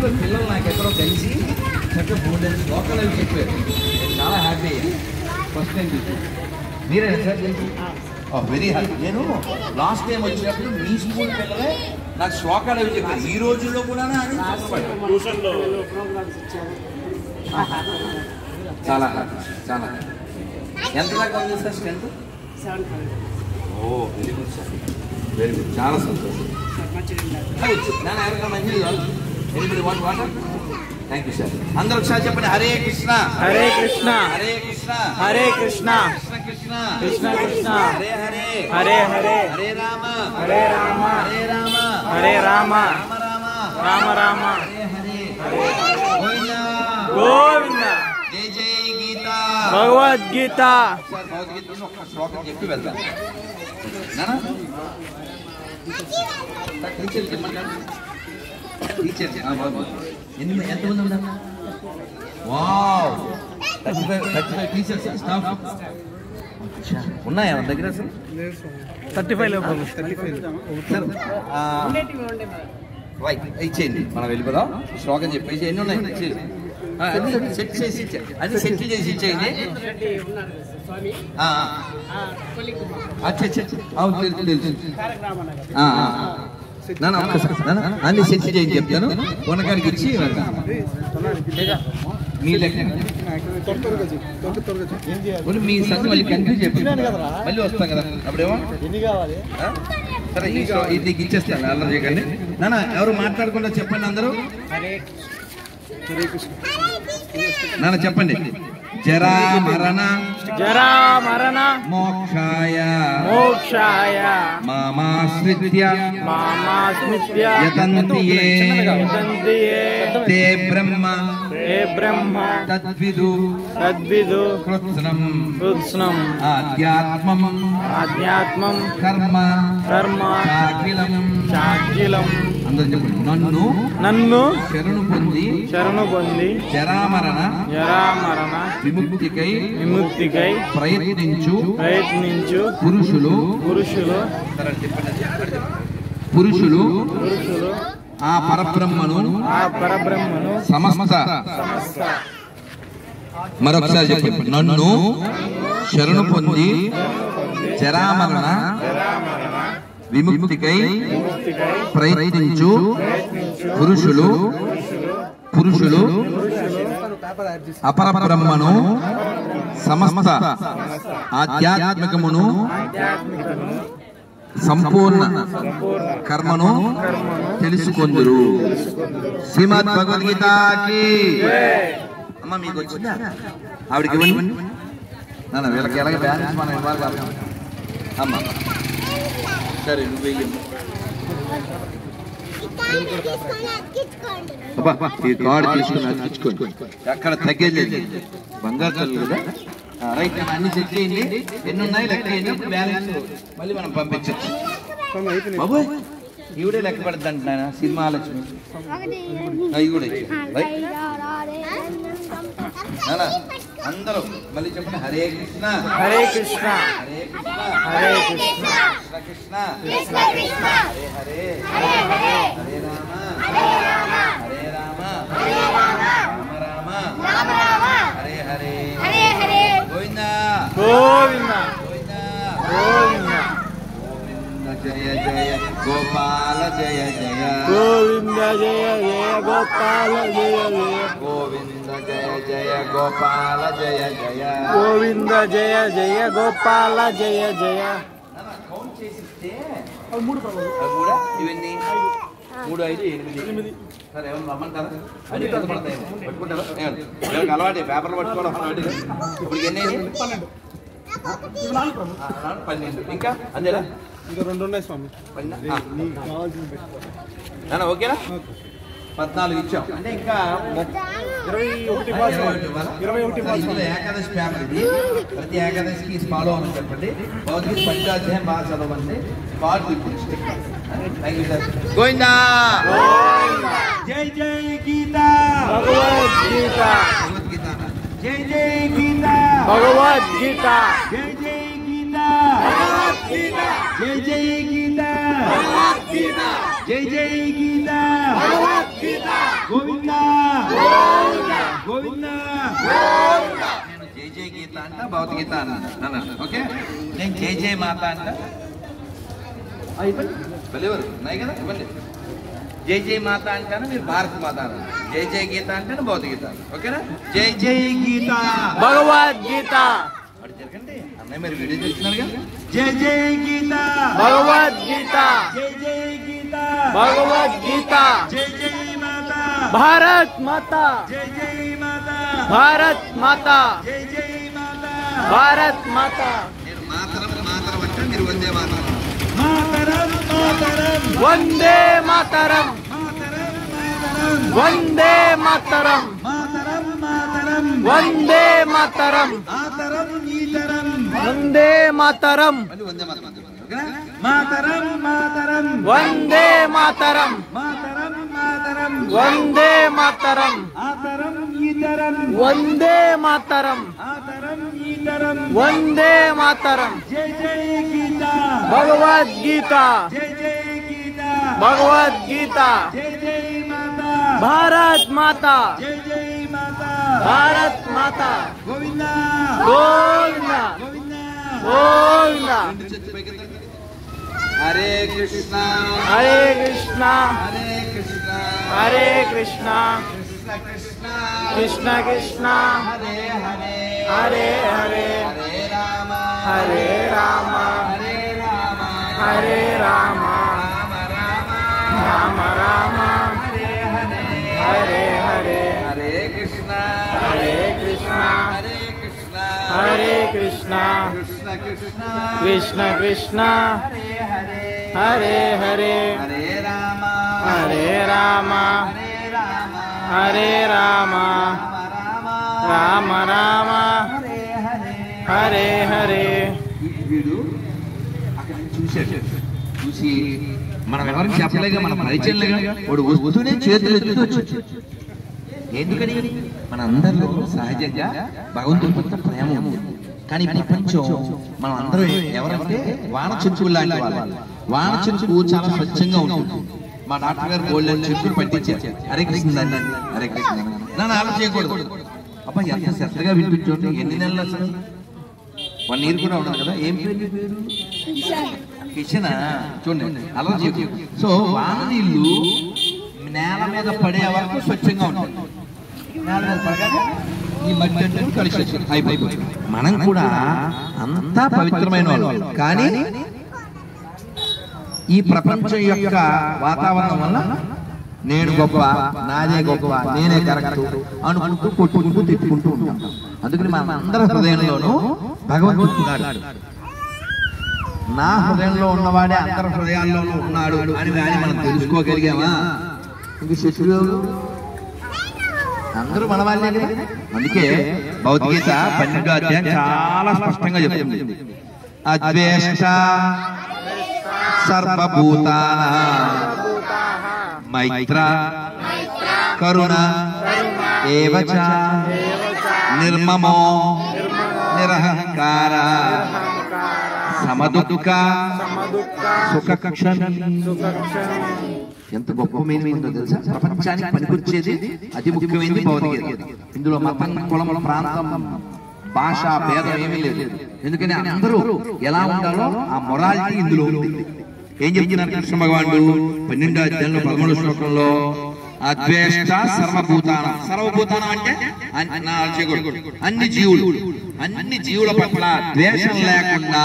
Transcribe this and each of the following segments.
స్కూల్లో పిల్లలు నాకు ఎక్కడో కలిసి చక్కగా మూడు లోకల్ అవి చెప్పారు నేను చాలా హ్యాపీ అయ్యాను ఫస్ట్ టైం చూసి మీరే సార్ వెరీ హ్యాపీ నేను లాస్ట్ టైం వచ్చినప్పుడు మీ స్కూల్ పిల్లలే నాకు శ్లోకాలు అవి చెప్పారు ఈ రోజుల్లో కూడా అది చెప్పబడ్డాయి. చాలా హ్యాపీ చాలా హ్యాపీ ఎంత దాకా ఉంది sir strength oh very good sir very good చాలా సంతోషం నాన్న ఎవరికైనా మంచిది ఎనిమిది what water thank you sir అందరూ ఒకసారి చెప్పండి హరే కృష్ణ హరే కృష్ణ హరే కృష్ణ హరే కృష్ణ కృష్ణ కృష్ణ కృష్ణ కృష్ణ హరే హరే హరే హరే హరే రామ హరే రామ హరే రామ హరే రామ రామ రామ రామ రామ హరే హరే గోవిందా గోవింద జై జై గీత భగవద్గీత సార్ భగవద్గీత ఒక్క శ్లోకం చెప్పి వెళ్తాం నానా టీచర్ చెప్పండి టీచర్ ఎన్ని ఎంతమంది ఉన్నారు wow thirty five thirty five teachers staff ఉన్నాయా మన దగ్గర అసలు థర్టీ ఫైవ్ లోపు సార్, ఆ, రైట్ ఇచ్చేయండి మనం వెళ్ళిపోదాం శ్లోకం చెప్పేసి ఎన్ని ఉన్నాయి ఇచ్చేయండి. ఆ, అన్ని సెట్ చేసి ఇచ్చే అన్ని సెటిల్ చేసి ఇచ్చేయండి ఆ, ఆ. అచ్చా అచ్చా అచ్చా. అవును తెలుసు తెలుసు ఆ, ఆ, ఆ. నాన్న ఒక్కసారి నాన్న అన్ని సెట్ చేసి చెప్తాను వనకాడికి ఇచ్చి వెళ్తాను. మీ లెక్క పోనీ మీ సంగతి మళ్ళీ కన్ఫ్యూజ్ చెప్పండి మళ్ళీ వస్తాం కదా అప్పుడేమో ఆ? సరే ఈ షో- ఇది నీకు ఇచ్చేస్తాను అల్లరి చేయకండి నాన్న ఎవరు మాట్లాడకుండా చెప్పండి అందరూ నాన్న చెప్పండి జరా మరణ జరా మరణ మోక్షాయ మోక్షాయ మామాశ్రిత్య మామాస్మిత్య యతంతి ఏ యతంతి ఏ తే బ్రహ్మ ఏ బ్రహ్మ తద్విదు తద్విదు కృత్స్నం కృత్స్నం ఆధ్యాత్మం ఆధ్యాత్మం కర్మ కర్మ చాకిలం చాకిలం అందరూ చెప్పండి నన్ను నన్ను శరణు పొంది శరణు పొంది జరామరణ జరా మరణ విముక్తికై విముక్తికై ప్రయత్నించు ప్రయత్నించు పురుషులు పురుషులు పురుషులు పురుషులు ఆ పరబ్రహ్మను ఆ పరబ్రహ్మను సమస్త మరొకసారి చెప్పండి నన్ను శరణు పొంది జరామరణ విముక్తికై ప్రయత్నించు పురుషులు పురుషులు అపరబ్రహ్మను సమస్త ఆధ్యాత్మికమును సంపూర్ణ కర్మను తెలుసుకొందురు శ్రీమద్ భగవద్గీతకి అమ్మ మీకు వచ్చిందా ఆవిడకి ఇవ్వండి నాన్న వీళ్ళకి ఎలాగ బ్యాలెన్స్ మనం ఇవ్వాలి కదా అమ్మ సరే నువ్వు వెయ్యి అబ్బా, ఈ కార్డు తీసుకుని అతికించుకోండి ఎక్కడ తగ్గేది లేదు బంగారు తల్లి కదా ఆ, రైట్ నేను అన్ని చెక్ చేయండి ఎన్ని ఉన్నాయి లెక్క చేయండి అప్పుడు బ్యాలెన్స్ మళ్ళీ మనం పంపించచ్చు బాబు ఈవిడే లెక్క పెడతా అంటున్నాయన సినిమా ఆలోచన అవి కూడా ఇచ్చేయండి. రైట్ నానా అందరూ మళ్ళీ చెప్పండి హరే కృష్ణ హరే కృష్ణ హరే కృష్ణ హరే కృష్ణ కృష్ణ కృష్ణ హరే హరే హరే రామ హరే రామ రామ రామ హరే హరే గోవిందా గోవింద గోవిందా గోవింద గోవింద జయ జయ గోపాల జయ జయ గోవింద జయ జయ గోపాల జయ జయ గోవింద జయ జయ గోపాల జయ జయ గోవింద జయ జయ గోపాల జయ జయ కౌంట్ చేసిస్తే అవి మూడా ఇవన్నీ మూడు ఐదు ఎనిమిది సరే ఏమన్నా రమ్మంటారా అన్ని పెద్ద పడతాయి పట్టుకుంటారా ఏమన్నా? ఎవరికి అలవాటు పేపర్లు పట్టుకోవడం అలవాటు ఇప్పుడు ఎన్ని అయ్యాయి? ఆ, నాలుగు, పన్నెండు ఇంకా అంతేనా ఇంకా రెండు ఉన్నాయి స్వామి పన్నెండు ఆ. నీకు కావాల్సింది పెట్టుకో నాన్న ఓకేనా పద్నాలుగు ఇచ్చాం అంటే ఇంకా ముప్పై ఇరవై ఒకటి ఇరవై పాస్ ఒకటి ఇవ్వాలా? ఇరవై ఒకటి సరే, ఇందులో ఏకాదశి పేపర్ ఇది ప్రతి ఏకాదశికి ఇది ఫాలో అవ్వమని చెప్పండి భౌతిక పంచాధ్యాయం బాగా చదవండి కార్డు ఇప్పుడు sticker thank you sir Govinda జై జై గీత భగవద్గీత భగవద్గీత జై జై గీత భగవద్గీత జై జై గీత జై జై గీత జై జై గీత గోవింద గోవింద నేను జై జై గీత అంట భగవద్గీత అన్నాను ఓకే నేను జై జై మాత అంట వెళ్ళేవారు ఉన్నాయి కదా ఇవ్వండి జై జై మాత అంటాను మీరు భారత మాత అన్నారు జై జై గీత అంటాను భౌతిగీత ఓకేనా జై జై గీత భగవద్గీత అటు జరగండి అన్నయ్య మీరు వీడియో చూస్తున్నారు కదా జై జై గీత భగవద్గీత జై జై గీత భగవద్గీత జై జై మాత భారత్ మాత జై జై మాత భారత్ మాత జై జై మాత భారత్ మాత మీరు మాతరం మాతరం అంటే మీరు వందే మాతరం మాతరం మాతరం వందే మాతరం మాతరం మాతరం వందే మాతరం మాతరం మాతరం వందే మాతరం ఆతరం ఈతరం వందే మాతరం మళ్ళీ వందే మాతరం ఓకేనా? మాతరం మాతరం వందే మాతరం మాతరం మాతరం వందే మాతరం ఆతరం ఈతరం వందే మాతరం ఆతరం ఈతరం వందే మాతరం జై జై గీత భగవద్గీత జై జై గీత భగవద్గీత జై జై మాత భారత్ మాత జై జై మాత భారత్ మాత గోవింద గోవింద గోవింద గోవింద రెండు చేతులు పైకెత్తండి. హరే కృష్ణ హరే కృష్ణ హరే కృష్ణ హరే కృష్ణ కృష్ణ కృష్ణ కృష్ణ కృష్ణ హరే హరే హరే హరే హరే రామ హరే రామ హరే రామ హరే రామ రామ రామ రామ రామ హరే హరే హరే హరే హరే కృష్ణ హరే కృష్ణ హరే కృష్ణ హరే కృష్ణ కృష్ణ కృష్ణ కృష్ణ కృష్ణ హరే హరే హరే హరే హరే రామ హరే రామ హరే రామ హరే రామ రామ రామ రామ రామ హరే హరే హరే హరే వీడు అక్కడ చూశాడు చూసి మనం ఎవరికి చెప్పలేక మన పరిచయం లేక వాడు వస్తూనే చేతులు ఎత్తుతూ వచ్చాడు ఎందుకని మన అందరిలో సహజంగా భగవంతుడి పట్ల ప్రేమ ఉంది కానీ ఈ ప్రపంచం మనం అందరం ఎవరంటే వాన చెంచులు లాంటి వాళ్ళు వాన చెంచు చాలా స్వచ్ఛంగా ఉంటుంది మా డాక్టర్ గారు గోల్డెన్ చెంచులు పట్టించారు హరే కృష్ణ దండి హరే కృష్ణ నన్ను ఆలోచన చేయకూడదు అబ్బా ఎంత శ్రద్ధగా వినిపించండి ఎన్ని నెలలు అసలు వన్ ఇయర్ కూడా ఉండదు కదా ఏం పేరు నీ పేరు కిషన్ చూడండి అలా చెప్పు సో వాన నీళ్ళు నేల మీద పడే వరకు స్వచ్ఛంగా ఉంటుంది నేల మీద పడగానే ఈ మట్టి అంతా కలిసి వచ్చింది అయిపోయింది మనం కూడా అంతా పవిత్రమైన వాళ్ళు కానీ ఈ ప్రపంచం యొక్క వాతావరణం వల్ల నేను గొప్ప నాదే గొప్ప నేనే కరెక్ట్ అనుకుంటూ కొట్టుకుంటూ తిట్టుకుంటూ ఉంటాం అందుకని మన అందరి హృదయంలోనూ భగవంతుడు ఉన్నాడు నా హృదయంలో ఉన్నవాడే అందరి హృదయాల్లోనూ ఉన్నాడు అని కానీ మనం తెలుసుకోగలిగామా ఇంక శిష్యులు అందరూ మన వాళ్ళే కదా అందుకే భౌతికత పన్నెండో అధ్యాయం చాలా స్పష్టంగా చెప్తుంది అద్వేష్ట సర్వభూతాన మైత్ర కరుణ ఏవచ నిర్మమో నిరహంకార సమదుఃఖ సుఖక్షణ ఎంత గొప్ప మీనింగ్ ఉందో తెలుసా ప్రపంచానికి పనికొచ్చేది అతి ముఖ్యమైనది భౌతికత ఇందులో మతం కులం ప్రాంతం భాష భేదం ఏమీ లేదు ఎందుకని అందరూ ఎలా ఉండాలో ఆ మొరాలిటీ ఇందులో ఉంది ఏం చెప్తున్నారు కృష్ణ భగవానుడు పన్నెండో అధ్యాయంలో పదమూడు శ్లోకంలో అద్వేష్ట సర్వభూతాన సర్వభూతాన అంటే అన్ని- నా చేయకూడదు. అన్ని జీవులు అన్ని జీవుల పట్ల ద్వేషం లేకుండా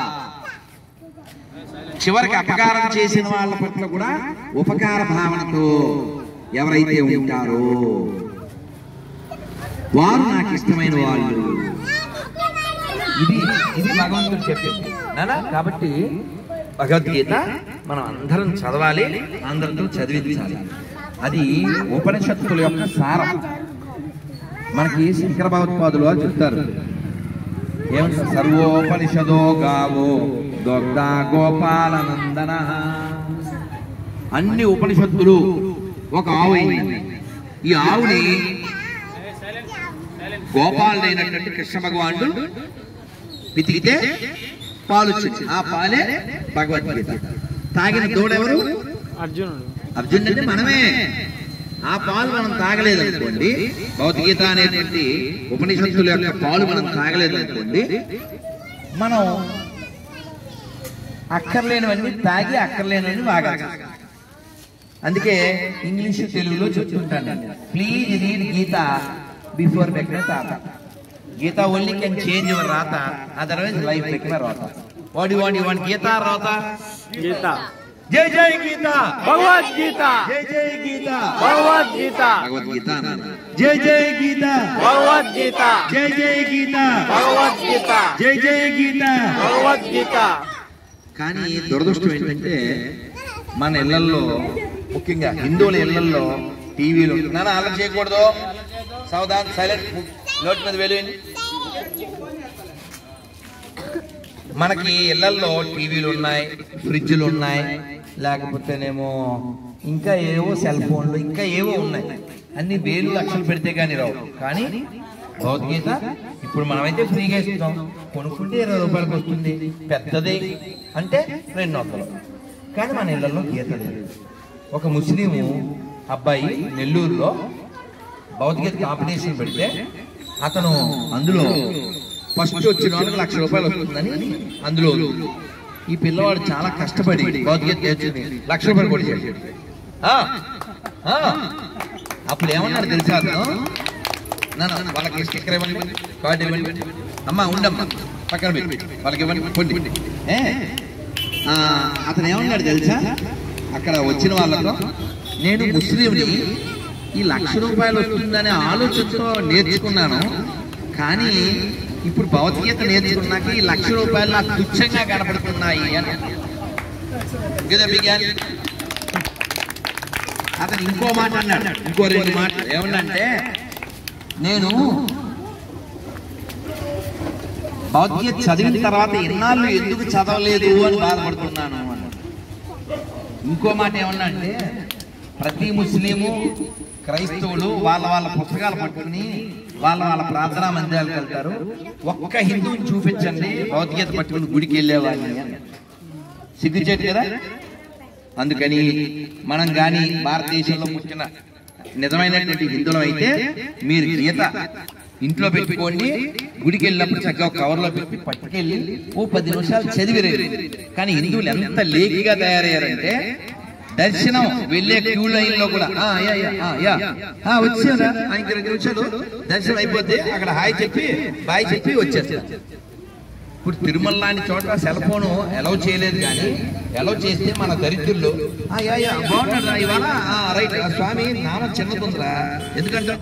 చివరికి అపకారం చేసిన వాళ్ళ పట్ల కూడా ఉపకార భావనతో ఎవరైతే ఉంటారో వారు నాకు ఇష్టమైన వాళ్ళు ఇది ఇది భగవంతుడు చెప్పింది నానా కాబట్టి భగవద్గీత మనం అందరం చదవాలి అందరితో చదివించాలి అది ఉపనిషత్తుల యొక్క సారం మనకి శంకర భగవత్పాదులు వారు చెప్తారు ఏమంటే సర్వోపనిషదో గావో దొగ్ధ గోపాలనందన అన్ని ఉపనిషత్తులు ఒక ఆవు అయింది ఈ ఆవుని గోపాలుడైనటువంటి కృష్ణ భగవానుడు పితికితే పాలు వచ్చింది ఆ పాలే భగవద్గీత తాగిన దూడెవరు అర్జునుడు అర్జునుడు అంటే మనమే ఆ పాలు మనం తాగలేదు అనుకోండి భౌతికగీత అనేటువంటి ఉపనిషత్తుల యొక్క పాలు మనం తాగలేదు అనుకోండి మనం అక్కర్లేనివన్నీ తాగి అక్కర్లేనివన్నీ వాగాలి అందుకే ఇంగ్లీష్ తెలుగులో చెప్తుంటాను ప్లీజ్ రీడ్ గీత బిఫోర్ బెక్కిన తాత Gita only can change your రాత అదర్వైజ్ లైఫ్ బెక్కిన రాత what you want you want Gita రాత గీత జై జై గీత భగవద్గీత జై జై గీత భగవద్గీత భగవద్గీత జై జై గీత భగవద్గీత జై జై గీత భగవద్గీత జై జై గీత భగవద్గీత కానీ దురదృష్టం ఏంటంటే మన ఇళ్లల్లో ముఖ్యంగా హిందువుల ఇళ్లల్లో టీవీలు నాన్న అలర్ట్ చేయకూడదు సౌదాన్ సైలెంట్ నోటి మీద వేలు మనకి ఇళ్లల్లో టీవీలు ఉన్నాయి ఫ్రిడ్జ్లు ఉన్నాయి లేకపోతేనేమో ఇంకా ఏవో సెల్ ఫోన్లు ఇంకా ఏవో ఉన్నాయి అన్ని వేలు లక్షలు పెడితే కానీ రావు కానీ భగవద్గీత ఇప్పుడు మనమైతే ఫ్రీగా ఇస్తున్నాం కొనుక్కుంటే ఇరవై రూపాయలకు వస్తుంది పెద్దది అంటే రెండు వందలు కానీ మన ఇళ్లలో గీత లేదు ఒక ముస్లిము అబ్బాయి నెల్లూరులో భౌతికత కాంపిటీషన్ పెడితే అతను అందులో ఫస్ట్ వచ్చిన వాళ్ళకి లక్ష రూపాయలు వస్తుందని అందులో ఈ పిల్లవాడు చాలా కష్టపడి భౌతికత నేర్చుకుని లక్ష రూపాయలు కూడా చేశాడు ఆ, ఆ, అప్పుడు ఏమన్నారు తెలుసా అతను నాన్న వాళ్ళకి స్టిక్కర్ ఇవ్వండి కార్డు ఇవ్వండి అమ్మా ఉండమ్మా పక్కన పెట్టి వాళ్ళకి ఇవ్వండి పొండి ఏ ఆ, అతను ఏమన్నాడు తెలుసా అక్కడ వచ్చిన వాళ్ళతో నేను ముస్లింని ఈ లక్ష రూపాయలు వస్తుందనే ఆలోచనతో నేర్చుకున్నాను కానీ ఇప్పుడు భగవద్గీత నేర్చుకున్నాక ఈ లక్ష రూపాయలు నాకు తుచ్చంగా కనపడుతున్నాయి అని కదా బిగాన్ అతను ఇంకో మాట అన్నాడు ఇంకో రెండు మాటలు ఏమన్నంటే నేను భగవద్గీత చదివిన తర్వాత ఎన్నాళ్ళు ఎందుకు చదవలేదు అని బాధపడుతున్నాను అన్నాడు ఇంకో మాట ఏమన్నా అంటే ప్రతి ముస్లిము క్రైస్తవులు వాళ్ళ వాళ్ళ పుస్తకాలు పట్టుకుని వాళ్ళ వాళ్ళ ప్రార్థనా మందిరాలకు వెళ్తారు ఒక్క హిందువుని చూపించండి భగవద్గీత పట్టుకుని గుడికి వెళ్ళేవాడిని అని సిగ్గుచేటు కదా అందుకని మనం గాని భారతదేశంలో పుట్టిన నిజమైనటువంటి హిందువులం అయితే మీరు గీత ఇంట్లో పెట్టుకోండి గుడికి వెళ్ళినప్పుడు చక్కగా ఒక కవర్లో పెట్టి పట్టుకెళ్ళి ఓ పది నిమిషాలు చదివిరేరు కానీ హిందువులు ఎంత లేకిగా తయారయ్యారంటే దర్శనం వెళ్ళే క్యూ లైన్ లో కూడా ఆ, యా, యా, ఆ, యా. ఆ, వచ్చారా ఆ, ఇంక రెండు నిమిషాలు దర్శనం అయిపోతే అక్కడ హాయ్ చెప్పి బాయ్ చెప్పి వచ్చేస్తారు ఇప్పుడు తిరుమల లాంటి చోట సెల్ ఫోన్ అలౌ చేయలేదు కానీ అలౌ చేస్తే మన దరిద్రులు "ఆ, యా, యా, బాగున్నాడు రా ఇవాళ ఆ, రైట్ ఆ, స్వామి నామం చిన్నదుందిరా ఎందుకంటే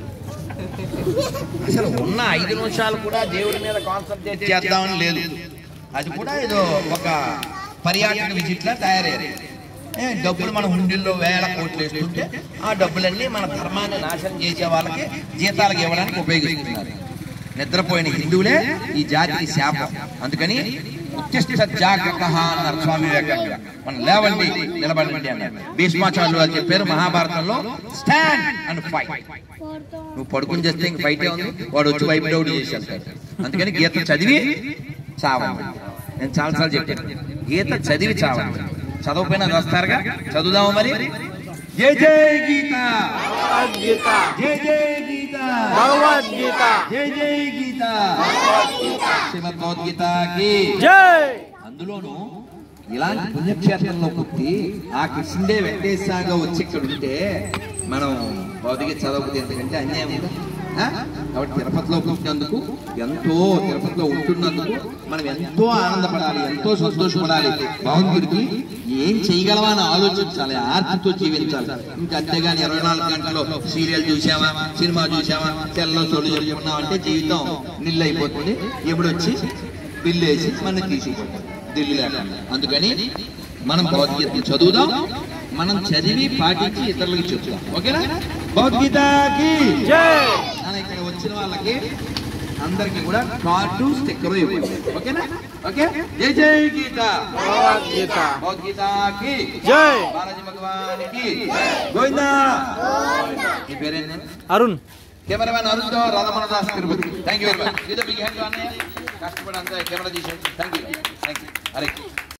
అసలు ఉన్న ఐదు నిమిషాలు కూడా దేవుడి మీద కాన్సన్ట్రేట్ చేద్దామని లేదు అది కూడా ఏదో ఒక పర్యాటక విజిట్ లా తయారయ్యారు ఏ, డబ్బులు మన హుండీల్లో వేల కోట్లు వేస్తుంటే ఆ డబ్బులన్నీ మన ధర్మాన్ని నాశనం చేసే వాళ్ళకి జీతాలకు ఇవ్వడానికి ఉపయోగిస్తున్నారు నిద్రపోయిన హిందువులే ఈ జాతికి శాపం అందుకని ఉత్తిష్ట జాగ్రత్త అన్నారు స్వామి వివేకానంద మనం లేవండి నిలబడండి అన్నారు భీష్మాచార్యులు వారు చెప్పారు మహాభారతంలో స్టాండ్ అండ్ ఫైట్ నువ్వు పడుకుని చేస్తే ఇంక ఫైటే ఉంది వాడు వచ్చి వైపు డౌట్ చేసేస్తాడు అందుకని గీత చదివి చావండి నేను చాలాసార్లు చెప్పాను గీత చదివి చావండి చదవకపోయినా వస్తారుగా చదువుదాము మరి జై జై గీత భగవద్గీత జై జై గీత భగవద్గీత జై జై గీత శ్రీమద్ భగవద్గీతకి జై అందులోను ఇలాంటి పుణ్యక్షేత్రంలో పుట్టి ఆ కృష్ణుడే వెంకటేశ్వరగా వచ్చి ఇక్కడ ఉంటే మనం భౌతిక చదవకపోతే ఎందుకంటే అన్యాయం ఉందా? ఆ? కాబట్టి తిరుపతిలో పుట్టినందుకు ఎంతో తిరుపతిలో ఉంటున్నందుకు మనం ఎంతో ఆనందపడాలి ఎంతో సంతోషపడాలి భగవంతుడికి ఏం చేయగలమా అని ఆలోచించాలి ఆర్తితో జీవించాలి ఇంకా అంతేగాని ఇరవై నాలుగు గంటల్లో సీరియల్ చూసామా సినిమా చూసామా తెల్ల చోటు చెప్పుకున్నాం అంటే జీవితం నిల్లు అయిపోతుంది ఎప్పుడు వచ్చి బిల్లు వేసి మనం తీసుకుపోతాం ఢిల్లీ లేకుండా అందుకని మనం భగవద్గీత చదువుదాం మనం చదివి పాటించి ఇతరులకు చెప్తాం ఓకేనా భగవద్గీతకి జై మన ఇక్కడ వచ్చిన వాళ్ళకి అందరికి కూడా కార్డు స్టిక్కర్ ఇవ్వండి ఓకేనా ఓకే జై జై గీత భగవద్గీత భగవద్గీతకి జై బాలాజీ భగవానికి గోవిందా మీ పేరేంటి అరుణ్ కెమెరామెన్ అరుణ్ తో Radhamana Das Tirupati thank you very much ఇది బిగ్ హ్యాండ్ కష్టపడి అంతా కెమెరా తీసేది థ్యాంక్ యూ థ్యాంక్ యూ అరే